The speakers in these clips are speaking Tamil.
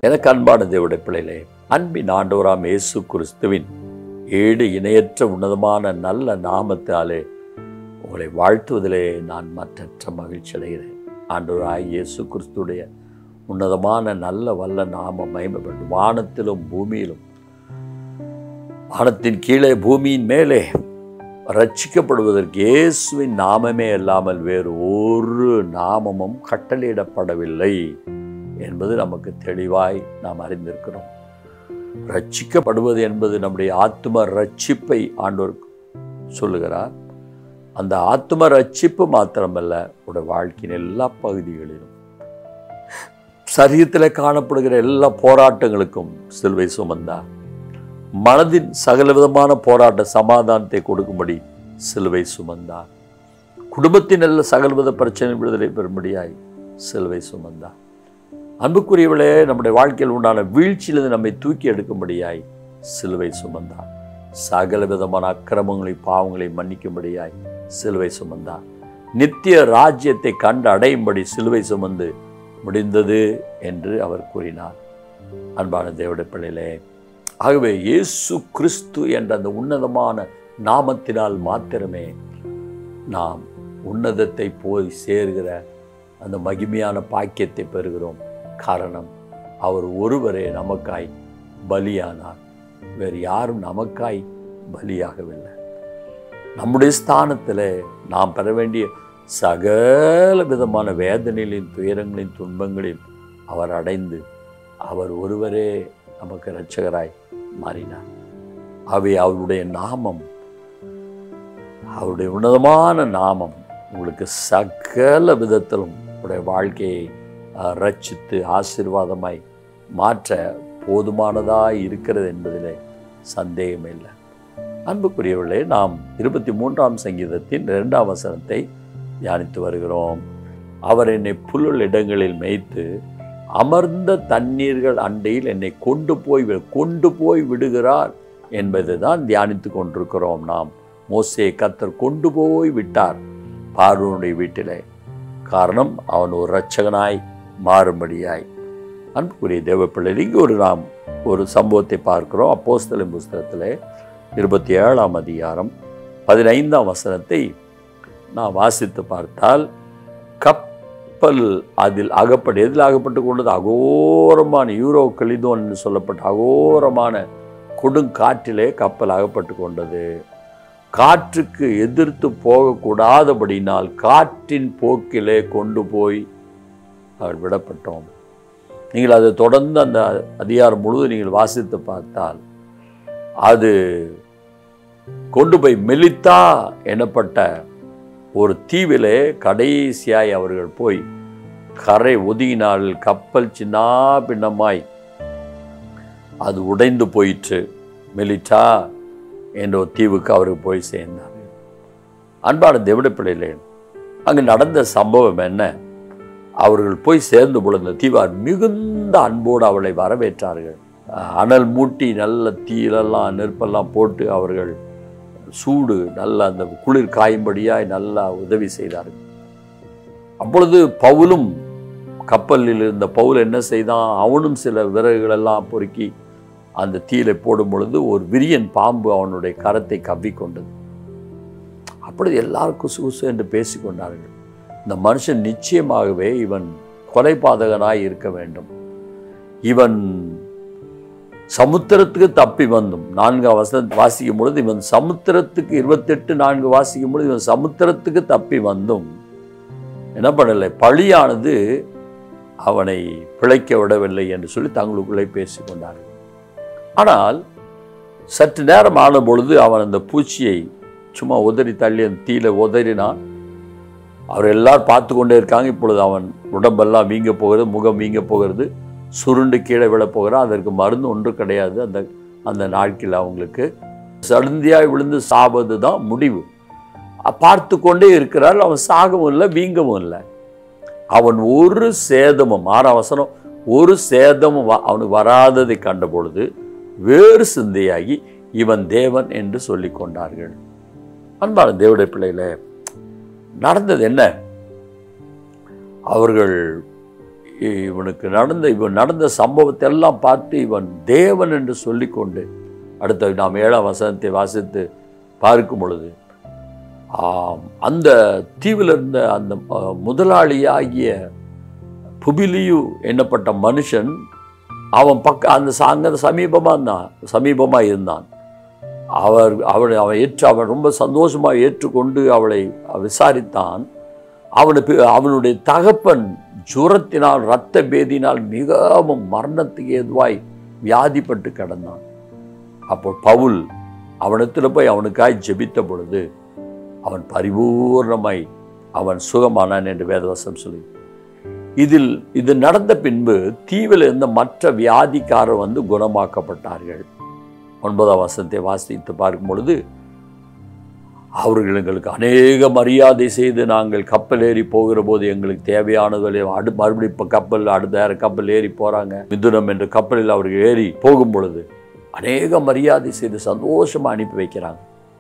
எனக்கு அன்பான தேவடைய பிள்ளைகளே அன்பின் ஆண்டவராம் இயேசு கிறிஸ்துவின் ஏடு இணையற்ற உன்னதமான நல்ல நாமத்தாலே உங்களை வாழ்த்துவதிலே நான் மற்றற்ற மகிழ்ச்சி அடைகிறேன் ஆண்டவராய் இயேசு கிறிஸ்துடைய உன்னதமான நல்ல வல்ல நாம மகிமைப்படும் வானத்திலும் பூமியிலும் வானத்தின் கீழே பூமியின் மேலே ரட்சிக்கப்படுவதற்கு இயேசுவின் நாமமே அல்லாமல் வேறு ஒரு நாமமும் கட்டளையிடப்படவில்லை என்பது நமக்கு தெளிவாய் நாம் அறிந்திருக்கிறோம் ரட்சிக்கப்படுவது என்பது நம்முடைய ஆத்ம ரட்சிப்பை ஆண்டோர் சொல்லுகிறார் அந்த ஆத்ம ரட்சிப்பு மாத்திரமல்ல உடைய வாழ்க்கையின் எல்லா பகுதிகளிலும் சரீரத்தில் காணப்படுகிற எல்லா போராட்டங்களுக்கும் சிலுவை சுமந்தார் மனதின் சகலவிதமான போராட்ட சமாதானத்தை கொடுக்கும்படி சிலுவை சுமந்தார் குடும்பத்தின் நல்ல சகலவித பிரச்சனை விடுதலை பெறும்படியாய் சிலுவை சுமந்தார் அன்புக்குரியவளே நம்முடைய வாழ்க்கையில் உண்டான வீழ்ச்சியிலிருந்து நம்மை தூக்கி எடுக்கும்படியாய் சிலுவை சுமந்தார் சகல விதமான அக்கிரமங்களை பாவங்களை மன்னிக்கும்படியாய் சிலுவை சுமந்தார் நித்திய ராஜ்யத்தை கண்டு அடையும்படி சிலுவை சுமந்து முடிந்தது என்று அவர் கூறினார் அன்பான தேவடைய பிள்ளைகளே ஆகவே இயேசு கிறிஸ்து என்ற அந்த உன்னதமான நாமத்தினால் மாத்திரமே நாம் உன்னதத்தை போய் சேர்கிற அந்த மகிமையான பாக்கியத்தை பெறுகிறோம் காரணம் அவர் ஒருவரே நமக்காய் பலியானார் வேறு யாரும் நமக்காய் பலியாகவில்லை நம்முடைய ஸ்தானத்தில் நாம் பெற வேண்டிய சகல விதமான வேதனைகளின் துயரங்களின் துன்பங்களில் அவர் அடைந்து அவர் ஒருவரே நமக்கு இரட்சகராய் மாறினார் அவை அவருடைய நாமம் அவருடைய உன்னதமான நாமம் உங்களுக்கு சகல விதத்திலும் உடைய வாழ்க்கையை அஹ், ரட்சித்து ஆசீர்வாதமாய் மாற்ற போதுமானதாய் இருக்கிறது என்பதிலே சந்தேகமே இல்லை அன்புக்குரியவர்களே நாம் இருபத்தி மூன்றாம் சங்கீதத்தின் இரண்டாம் வசனத்தை தியானித்து வருகிறோம் அவர் என்னை புல்லுள்ள இடங்களில் மேய்த்து அமர்ந்த தண்ணீர்கள் அண்டையில் என்னை கொண்டு போய் வி- கொண்டு போய் விடுகிறார் என்பதை தான் தியானித்து கொண்டிருக்கிறோம் நாம் மோசே கத்தர் கொண்டு போய் விட்டார் பார்வனுடைய வீட்டிலே காரணம் அவன் ஒரு இரட்சகனாய் மாறும்படியாய் அன்புக்குரிய தேவப்பிள்ளை இங்கே ஒரு நாம் ஒரு சம்பவத்தை பார்க்கிறோம் அப்போஸ்தலன் புஸ்தகத்திலே இருபத்தி ஏழாம் அதிகாரம் பதினைந்தாம் வசனத்தை நான் வாசித்து பார்த்தால் கப்பல் அதில் அகப்பட்டு எதில் அகப்பட்டு கொண்டது அகோரமான யூரோ கலிதோன் என்று சொல்லப்பட்ட அகோரமான கொடுங்காற்றிலே கப்பல் அகப்பட்டு கொண்டது காற்றுக்கு எதிர்த்து போகக்கூடாதபடினால் காற்றின் போக்கிலே கொண்டு போய் அவர் விடப்பட்டோம் நீங்கள் அதை தொடர்ந்து அந்த அதிகாரம் முழுவதும் நீங்கள் வாசித்து பார்த்தால் அது கொண்டு போய் மெலித்தா எனப்பட்ட ஒரு தீவிலே கடைசியாய் அவர்கள் போய் கரை ஒதுங்கினால் கப்பல் சின்ன பின்னமாய் அது உடைந்து போயிற்று மெலிட்டா என்ற ஒரு தீவுக்கு அவர்கள் போய் சேர்ந்தார்கள் அன்பான தேவட பிள்ளைகளே அங்கு நடந்த சம்பவம் என்ன அவர்கள் போய் சேர்ந்த பொழுது அந்த தீவார் மிகுந்த அன்போடு அவளை வரவேற்றார்கள் அஹ் அனல் மூட்டி நல்ல தீயிலெல்லாம் நெருப்பெல்லாம் போட்டு அவர்கள் சூடு நல்ல அந்த குளிர் காயும்படியாய் நல்லா உதவி செய்தார்கள் அப்பொழுது பவுலும் கப்பலில் இருந்த பவுல் என்ன செய்தான் அவனும் சில விறகுகளெல்லாம் பொறுக்கி அந்த தீயில போடும் பொழுது ஒரு விரியன் பாம்பு அவனுடைய கரத்தை கவ்விக்கொண்டது அப்பொழுது எல்லாருக்கும் சுகுசு என்று பேசிக்கொண்டார்கள் இந்த மனுஷன் நிச்சயமாகவே இவன் கொலைபாதகனாய் இருக்க வேண்டும் இவன் சமுத்திரத்துக்கு தப்பி வந்தும் நான்கு வசனம் வாசிக்கும் பொழுது இவன் சமுத்திரத்துக்கு இருபத்தெட்டு நான்கு வாசிக்கும் பொழுது இவன் சமுத்திரத்துக்கு தப்பி வந்தும் என்ன பண்ணலை பழியானது அவனை பிழைக்க விடவில்லை என்று சொல்லி தங்களுக்குள்ளே பேசிக்கொண்டார்கள் ஆனால் சற்று நேரம் ஆன பொழுது அவன் அந்த பூச்சியை சும்மா உதறி தள்ளி அந்த தீயில உதறினான் அவர் எல்லாரும் பார்த்து கொண்டே இருக்காங்க இப்பொழுது அவன் உடம்பெல்லாம் வீங்க போகிறது முகம் வீங்க போகிறது சுருண்டு கீழே விழப் போகிறான் அதற்கு மருந்து ஒன்று கிடையாது அந்த அந்த நாட்களில் அவங்களுக்கு சடுந்தியாய் விழுந்து சாவது தான் முடிவு அ- பார்த்து கொண்டே இருக்கிறார் அவன் சாகவும் இல்லை வீங்கவும் இல்லை அவன் ஒரு சேதமும் ஆறாம் வசனம் ஒரு சேதமும் வ- அவனுக்கு வராததை கண்ட பொழுது வேறு சிந்தையாகி இவன் தேவன் என்று சொல்லிக் கொண்டார்கள் அன்பான தேவடைய பிள்ளைகளே நடந்தது என்ன அவர்கள் இவனுக்கு நடந்த இவன் நடந்த சம்பவத்தை எல்லாம் பார்த்து இவன் தேவன் என்று சொல்லிக்கொண்டு அடுத்த நாம் ஏழாம் வசனத்தை வாசித்து பார்க்கும் பொழுது ஆம், அந்த தீவில் இருந்த அந்த அஹ், முதலாளியாகிய புபிலியு என்னப்பட்ட மனுஷன் அவன் பக்க அந்த ச- அங்க சமீபமாக இருந்தான் சமீபமாக இருந்தான் அவர் அவளை அவன் ஏற்று அவன் ரொம்ப சந்தோஷமாக ஏற்றுக்கொண்டு அவளை விசாரித்தான் அவனுக்கு அவனுடைய தகப்பன் ஜுரத்தினால் இரத்த பேதினால் மிகவும் மரணத்துக்கு ஏதுவாய் வியாதிப்பட்டு கிடந்தான் அப்போ பவுல் அவனிடத்தில் போய் அவனுக்காய் ஜெபித்த பொழுது அவன் பரிபூர்ணமாய் அவன் சுகமானான் என்று வேதவசம் சொல்லி இதில் இது நடந்த பின்பு தீவில் இருந்த மற்ற வியாதிக்காரர் வந்து குணமாக்கப்பட்டார்கள் ஒன்பதாம் வசனத்தை வாசித்து பார்க்கும் பொழுது அவர்கள் எங்களுக்கு அநேக மரியாதை செய்து நாங்கள் கப்பல் ஏறி போகிற போது எங்களுக்கு தேவையானது அடு மறுபடியும் இப்போ கப்பல் அடுத்த வேற கப்பல் ஏறி போகிறாங்க மிதுனம் என்ற கப்பலில் அவர்கள் ஏறி போகும் பொழுது அநேக மரியாதை செய்து சந்தோஷமாக அனுப்பி வைக்கிறாங்க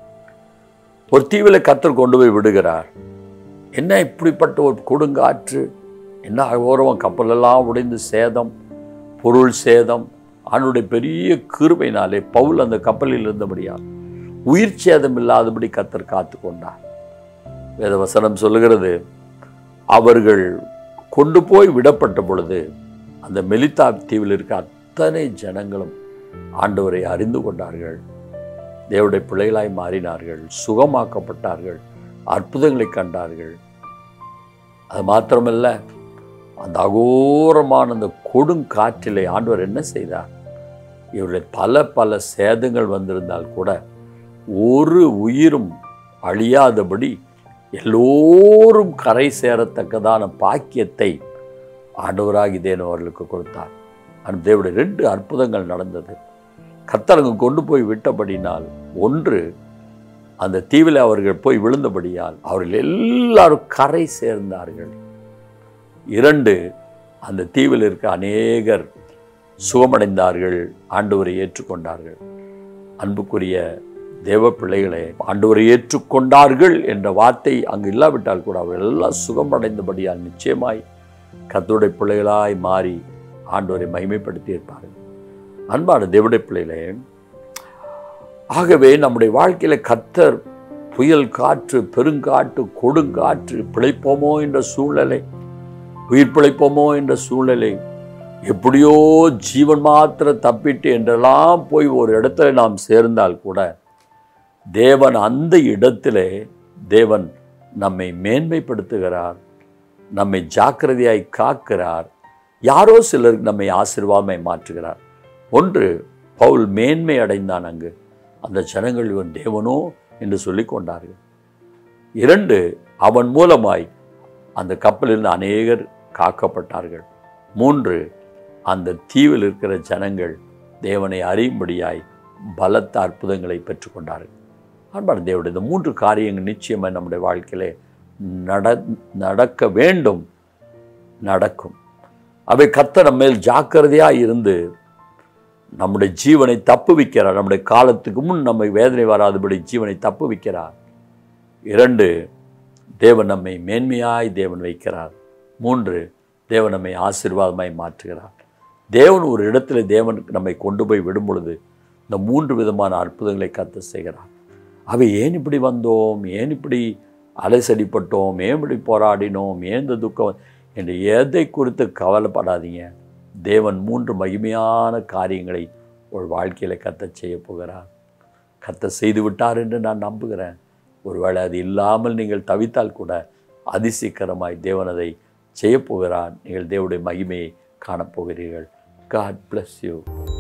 ஒரு தீவில் கத்தர் கொண்டு போய் விடுகிறார் என்ன இப்படிப்பட்ட ஒரு கொடுங்காற்று என்ன ஓரவம் கப்பலெல்லாம் உடைந்து சேதம் பொருள் சேதம் அவனுடைய பெரிய கிருபையினாலே பவுல் அந்த கப்பலில் இருந்தபடியால் உயிர் சேதம் இல்லாதபடி கத்தர் காத்து கொண்டார் வேதவசனம் சொல்லுகிறது அவர்கள் கொண்டு போய் விடப்பட்ட பொழுது அந்த மெலித்தா தீவில் இருக்க அத்தனை ஜனங்களும் ஆண்டவரை அறிந்து கொண்டார்கள் தேவனுடைய பிள்ளைகளாய் மாறினார்கள் சுகமாக்கப்பட்டார்கள் அற்புதங்களை கண்டார்கள் அது மாத்திரமல்ல அந்த அகோரமான அந்த கொடுங்காற்றிலே ஆண்டவர் என்ன செய்தார் இவருடைய பல பல சேதங்கள் வந்திருந்தால் கூட ஒரு உயிரும் அழியாதபடி எல்லோரும் கரை சேரத்தக்கதான பாக்கியத்தை ஆண்டவராகி தேவன் அவர்களுக்கு கொடுத்தார் அந்த தேவனுடைய ரெண்டு அற்புதங்கள் நடந்தது கத்தரங்கு கொண்டு போய் விட்டபடினால் ஒன்று அந்த தீவில் அவர்கள் போய் விழுந்தபடியால் அவர்கள் எல்லாரும் கரை சேர்ந்தார்கள் இரண்டு அந்த தீவில் இருக்க அநேகர் சுகமடைந்தார்கள் ஆண்டவரை ஏற்றுக்கொண்டார்கள் அன்புக்குரிய தேவ பிள்ளைகளே ஆண்டவரை ஏற்றுக்கொண்டார்கள் என்ற வார்த்தை அங்கு இல்லாவிட்டால் கூட அவர்கள் எல்லாம் சுகமடைந்தபடியால் நிச்சயமாய் கத்தருடைய பிள்ளைகளாய் மாறி ஆண்டவரை மகிமைப்படுத்தி இருப்பார்கள் அன்பான தேவடைய பிள்ளைகளே ஆகவே நம்முடைய வாழ்க்கையில கத்தர் புயல் காற்று பெருங்காற்று கொடுங்காற்று பிழைப்போமோ என்ற சூழ்நிலை உயிர் பிழைப்போமோ என்ற சூழ்நிலை எப்படியோ ஜீவன் மாத்திர தப்பிட்டு என்றெல்லாம் போய் ஒரு இடத்துல நாம் சேர்ந்தால் கூட தேவன் அந்த இடத்திலே தேவன் நம்மை மேன்மைப்படுத்துகிறார் நம்மை ஜாக்கிரதையாய் காக்கிறார் யாரோ சிலர் நம்மை ஆசீர்வாதமாய் மாற்றுகிறார் ஒன்று பவுல் மேன்மை அடைந்தான் அங்கு அந்த ஜனங்கள் இவன் தேவனோ என்று சொல்லிக் கொண்டார்கள் இரண்டு அவன் மூலமாய் அந்த கப்பலில் அநேகர் காக்கப்பட்டார்கள் மூன்று அந்த தீவில் இருக்கிற ஜனங்கள் தேவனை அறியும்படியாய் பலத்த அற்புதங்களை பெற்றுக்கொண்டார்கள் அன்பான தேவனுடைய இந்த மூன்று காரியங்கள் நிச்சயமாக நம்முடைய வாழ்க்கையிலே நட நடக்க வேண்டும் நடக்கும் அவை கர்த்தர் நம்ம மேல் ஜாக்கிரதையாக இருந்து நம்முடைய ஜீவனை தப்புவிக்கிறார் நம்முடைய காலத்துக்கு முன் நம்மை வேதனை வராதபடி ஜீவனை தப்புவிக்கிறார் இரண்டு தேவன் நம்மை மேன்மையாய் தேவன் வைக்கிறார் மூன்று தேவன் நம்மை ஆசீர்வாதமாய் மாற்றுகிறார் தேவன் ஒரு இடத்துல தேவன் நம்மை கொண்டு போய் விடும் பொழுது இந்த மூன்று விதமான அற்புதங்களை கத்த செய்கிறார் அவை ஏன் இப்படி வந்தோம் ஏன் இப்படி அலைசடிப்பட்டோம் ஏன் இப்படி போராடினோம் ஏன் இந்த துக்கம் என்று எதை குறித்து கவலைப்படாதீங்க தேவன் மூன்று மகிமையான காரியங்களை ஒரு வாழ்க்கையில் கத்த செய்ய போகிறார் கத்த செய்து விட்டார் என்று நான் நம்புகிறேன் ஒருவேளை அது இல்லாமல் நீங்கள் தவித்தால் கூட அதிசீக்கிரமாய் தேவன் அதை செய்யப் போகிறார் நீங்கள் தேவனுடைய மகிமையை காணப்போகிறீர்கள் காட் bless யூ